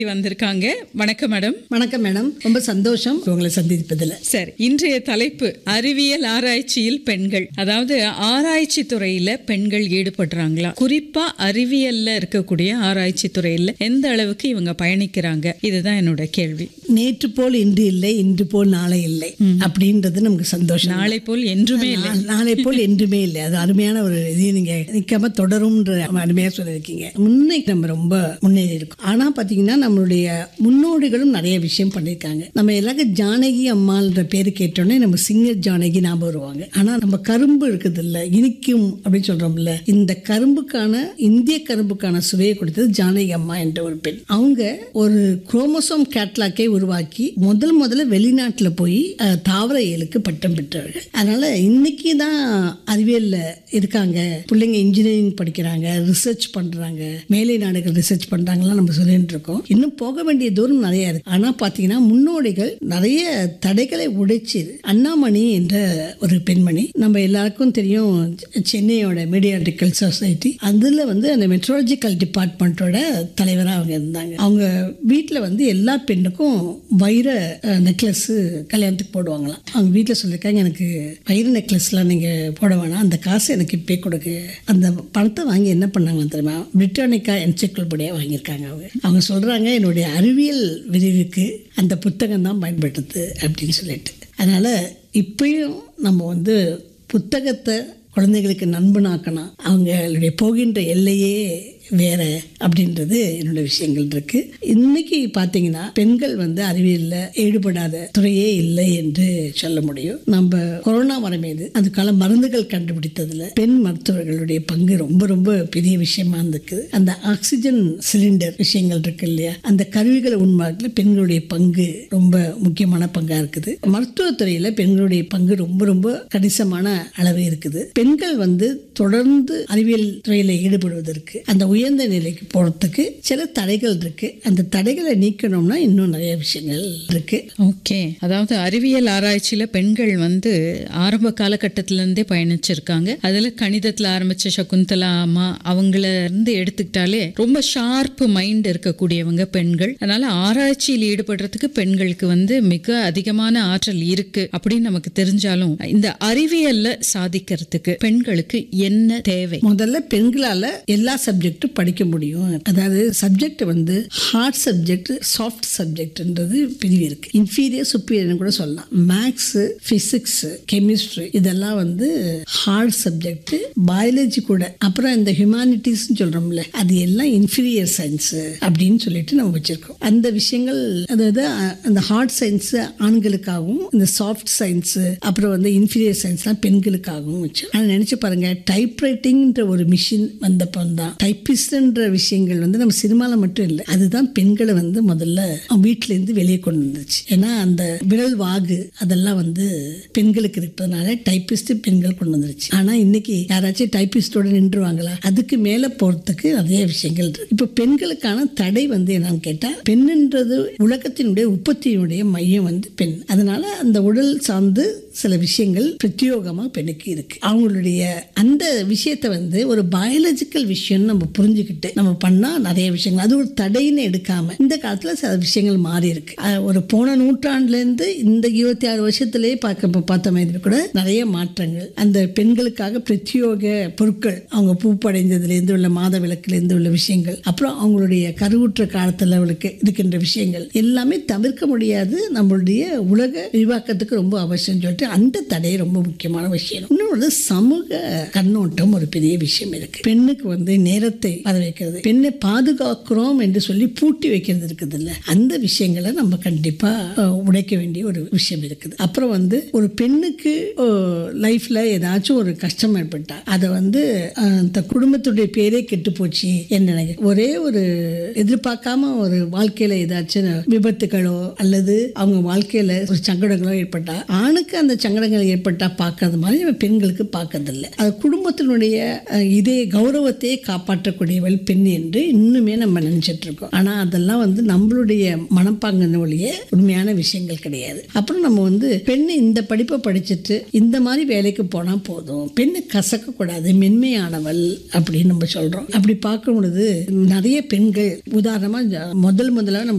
வந்திருக்காங்க வணக்கம் மேடம் வணக்கம் மேடம் ரொம்ப சந்தோஷம் உங்களை சந்திப்பதில் சரி இன்றைய தலைப்பு அறிவியல் ஆராய்ச்சியில் பெண்கள் அதாவது ஆராய்ச்சி துறையில பெண்கள் ஈடுபடுறாங்களா குறிப்பா அறிவியல்ல இருக்கக்கூடிய ஆராய்ச்சி துறையில எந்த அளவுக்கு இவங்க பயணிக்கிறாங்க இதுதான் என்னோட கேள்வி நேற்று போல் இன்று இல்லை இன்று போல் நாளை இல்லை அப்படின்றது நமக்கு சந்தோஷம் நாளை போல் என்றுமே இல்லை நா- நாளை போல் என்றுமே இல்லை அது அருமையான ஒரு இதையும் நீங்க நிக்காம தொடரும்ன்ற அருமையா சொல்லியிருக்கீங்க முன்னைக்கு நம்ம ரொம்ப முன்னேறி இருக்கோம் ஆனா பாத்தீங்கன்னா நம்மளுடைய முன்னோடிகளும் நிறைய விஷயம் பண்ணியிருக்காங்க நம்ம எல்லாருக்கும் ஜானகி அம்மான்ற பேரு கேட்டோன்னே நம்ம சிங்கர் ஜானகி ஞாபகம் வருவாங்க ஆனா நம்ம கரும்பு இருக்குது இல்ல இனிக்கும் அப்படின்னு சொல்றோம்ல இந்த கரும்புக்கான இந்திய கரும்புக்கான சுவையை கொடுத்தது ஜானகி அம்மா என்ற ஒரு பெண் அவங்க ஒரு குரோமோசோம் கேட்லாக்கை உருவாக்கி முதல் முதல்ல வெளிநாட்டுல போய் அஹ், தாவர இயலுக்கு பட்டம் பெற்றவர்கள் அதனால இன்னைக்கு தான் அறிவியல்ல இருக்காங்க பிள்ளைங்க இன்ஜினியரிங் படிக்கிறாங்க ரிசர்ச் பண்றாங்க மேலை நாடுகள் ரிசர்ச் பண்றாங்கலாம் நம்ம சொல்லிட்டு இருக்கோம் இன்னும் போக வேண்டிய தூரம் நிறைய இருக்கு ஆனா பாத்தீங்கன்னா முன்னோடிகள் நிறைய தடைகளை உடைச்சு அண்ணாமணி என்ற ஒரு பெண்மணி நம்ம எல்லாருக்கும் தெரியும் செ- சென்னையோட மீடியாட்டிக்கல் சொசைட்டி அதுல வந்து அந்த மெட்ரோலஜிக்கல் டிபார்ட்மெண்ட்டோட தலைவராக அவங்க இருந்தாங்க அவங்க வீட்டில் வந்து எல்லா பெண்ணுக்கும் வைர நெக்லஸ் கல்யாணத்துக்கு போடுவாங்களாம் அவங்க வீட்டில் சொல்லியிருக்காங்க எனக்கு வைர நெக்லஸ்லாம் நீங்கள் போட வேணாம் அந்த காசு எனக்கு இப்போ கொடுக்கு அந்த பணத்தை வாங்கி என்ன பண்ணாங்க தெரியுமா பிரிட்டானிக்கா என்சைக்ளோபடியாக வாங்கியிருக்காங்க அவங்க அவங்க சொல்கிறாங்க என்னுடைய அறிவியல் விரிவுக்கு அந்த புத்தகம் தான் பயன்படுத்துது அப்படின்னு சொல்லிட்டு அதனால் இப்பயும் நம்ம வந்து புத்தகத்தை குழந்தைகளுக்கு நண்பனாக்கணும் அவங்களுடைய போகின்ற எல்லையே வேற அப்படின்றது என்னோட விஷயங்கள் இருக்கு இன்னைக்கு பார்த்தீங்கன்னா பெண்கள் வந்து அறிவியல்ல ஈடுபடாத துறையே இல்லை என்று சொல்ல முடியும் நம்ம கொரோனா வரமேது அதுக்கான மருந்துகள் கண்டுபிடித்ததுல பெண் மருத்துவர்களுடைய பங்கு ரொம்ப ரொம்ப பெரிய விஷயமா இருந்துக்கு அந்த ஆக்சிஜன் சிலிண்டர் விஷயங்கள் இருக்கு இல்லையா அந்த கருவிகளை உண்மையில் பெண்களுடைய பங்கு ரொம்ப முக்கியமான பங்கா இருக்குது மருத்துவத்துறையில பெண்களுடைய பங்கு ரொம்ப ரொம்ப கணிசமான அளவு இருக்குது பெண்கள் வந்து தொடர்ந்து அறிவியல் துறையில ஈடுபடுவதற்கு அந்த உயர்ந்த நிலைக்கு போறதுக்கு சில தடைகள் இருக்கு அந்த தடைகளை நீக்கணும்னா இன்னும் நிறைய விஷயங்கள் இருக்கு ஓகே அதாவது அறிவியல் ஆராய்ச்சியில பெண்கள் வந்து ஆரம்ப காலகட்டத்தில இருந்தே பயணிச்சிருக்காங்க அதுல கணிதத்துல ஆரம்பிச்ச சகுந்தலா அம்மா அவங்கள இருந்து எடுத்துக்கிட்டாலே ரொம்ப ஷார்ப் மைண்ட் இருக்கக்கூடியவங்க பெண்கள் அதனால ஆராய்ச்சியில் ஈடுபடுறதுக்கு பெண்களுக்கு வந்து மிக அதிகமான ஆற்றல் இருக்கு அப்படின்னு நமக்கு தெரிஞ்சாலும் இந்த அறிவியல்ல சாதிக்கிறதுக்கு பெண்களுக்கு என்ன தேவை முதல்ல பெண்களால எல்லா சப்ஜெக்டும் படிக்க முடியும் அதாவது சப்ஜெக்ட் வந்து ஹார்ட் சப்ஜெக்ட் சாஃப்ட் சப்ஜெக்ட்ன்றது பிரிவு இருக்கு இன்ஃபீரியர் சுப்பீரியர்னு கூட சொல்லலாம் மேக்ஸ் பிசிக்ஸ் கெமிஸ்ட்ரி இதெல்லாம் வந்து ஹார்ட் சப்ஜெக்ட் பயாலஜி கூட அப்புறம் இந்த ஹியூமானிட்டிஸ் சொல்றோம்ல அது எல்லாம் இன்ஃபீரியர் சயின்ஸ் அப்படின்னு சொல்லிட்டு நம்ம வச்சிருக்கோம் அந்த விஷயங்கள் அதாவது அஹ், அந்த ஹார்ட் சயின்ஸ் ஆண்களுக்காகவும் இந்த சாஃப்ட் சயின்ஸ் அப்புறம் வந்து இன்ஃபீரியர் சயின்ஸ்லாம் பெண்களுக்காகவும் வச்சு ஆனால் நினைச்சு பாருங்க டைப்ரைட்டிங்ன்ற ஒரு மிஷின் வந்தப்போ தான் டைப்பிஸ்ட்ன்ற விஷயங்கள் வந்து நம்ம சினிமாவில் மட்டும் இல்லை அதுதான் பெண்களை வந்து முதல்ல வீட்டுல இருந்து வெளியே கொண்டு வந்துச்சு ஏன்னா அந்த விரல் வாகு அதெல்லாம் வந்து பெண்களுக்கு இருப்பதனால டைப்பிஸ்ட் பெண்கள் கொண்டு வந்துருச்சு ஆனா இன்னைக்கு யாராச்சும் டைப்பிஸ்டோட நின்றுவாங்களா அதுக்கு மேல போறதுக்கு நிறைய விஷயங்கள் இருக்கு இப்போ பெண்களுக்கான தடை வந்து என்னன்னு கேட்டா பெண்ணுன்றது உலகத்தினுடைய உற்பத்தியினுடைய மையம் வந்து பெண் அதனால அந்த உடல் சார்ந்து சில விஷயங்கள் பிரத்யோகமா பெண்ணுக்கு இருக்கு அவங்களுடைய அந்த விஷயத்தை வந்து ஒரு பயாலஜிக்கல் விஷயம் நம்ம புரிஞ்சுக்கிட்டு நம்ம பண்ணா நிறைய விஷயங்கள் அது ஒரு தடைன்னு எடுக்காம இந்த காலத்துல சில விஷயங்கள் மாறி இருக்கு அஹ் ஒரு போன நூற்றாண்டுல இருந்து இந்த இருபத்தி ஆறு வருஷத்திலேயே பார்க்க பார்த்த மாதிரி கூட நிறைய மாற்றங்கள் அந்த பெண்களுக்காக பிரத்யோக பொருட்கள் அவங்க பூப்படைந்ததுல இருந்து உள்ள மாத விளக்குல இருந்து உள்ள விஷயங்கள் அப்புறம் அவங்களுடைய கருவுற்ற காலத்துல அவளுக்கு இருக்கின்ற விஷயங்கள் எல்லாமே தவிர்க்க முடியாது நம்மளுடைய உலக விரிவாக்கத்துக்கு ரொம்ப அவசியம் சொல்லிட்டு அந்த தடை ரொம்ப முக்கியமான விஷயம் இன்னொரு சமூக கண்ணோட்டம் ஒரு பெரிய விஷயம் இருக்கு பெண்ணுக்கு வந்து நேரத்தை வர வைக்கிறது பெண்ணை பாதுகாக்கிறோம் என்று சொல்லி பூட்டி வைக்கிறது இருக்குது இல்ல அந்த விஷயங்களை நம்ம கண்டிப்பா அஹ், உடைக்க வேண்டிய ஒரு விஷயம் இருக்குது அப்புறம் வந்து ஒரு பெண்ணுக்கு லைஃப்ல ஏதாச்சும் ஒரு கஷ்டம் ஏற்பட்டா அதை வந்து அஹ், இந்த குடும்பத்துடைய பேரே கெட்டு போச்சு என்ன நினைக்க ஒரே ஒரு எதிர்பார்க்காம ஒரு வாழ்க்கையில ஏதாச்சும் விபத்துகளோ அல்லது அவங்க வாழ்க்கையில ஒரு சங்கடங்களோ ஏற்பட்டா ஆணுக்கு அந்த அந்த சங்கடங்கள் ஏற்பட்டால் பார்க்கறது மாதிரி நம்ம பெண்களுக்கு பார்க்கறதில்ல அது குடும்பத்தினுடைய அஹ், இதே கௌரவத்தையே காப்பாற்றக்கூடியவள் பெண் என்று இன்னுமே நம்ம நினைச்சிட்டு இருக்கோம் ஆனால் அதெல்லாம் வந்து நம்மளுடைய மனப்பாங்கன ஒழிய உண்மையான விஷயங்கள் கிடையாது அப்புறம் நம்ம வந்து பெண்ணு இந்த படிப்பை படிச்சுட்டு இந்த மாதிரி வேலைக்கு போனால் போதும் பெண்ணு கசக்கக்கூடாது மென்மையானவள் அப்படின்னு நம்ம சொல்கிறோம் அப்படி பார்க்கும் பொழுது நிறைய பெண்கள் உதாரணமாக முதல் முதல்ல நம்ம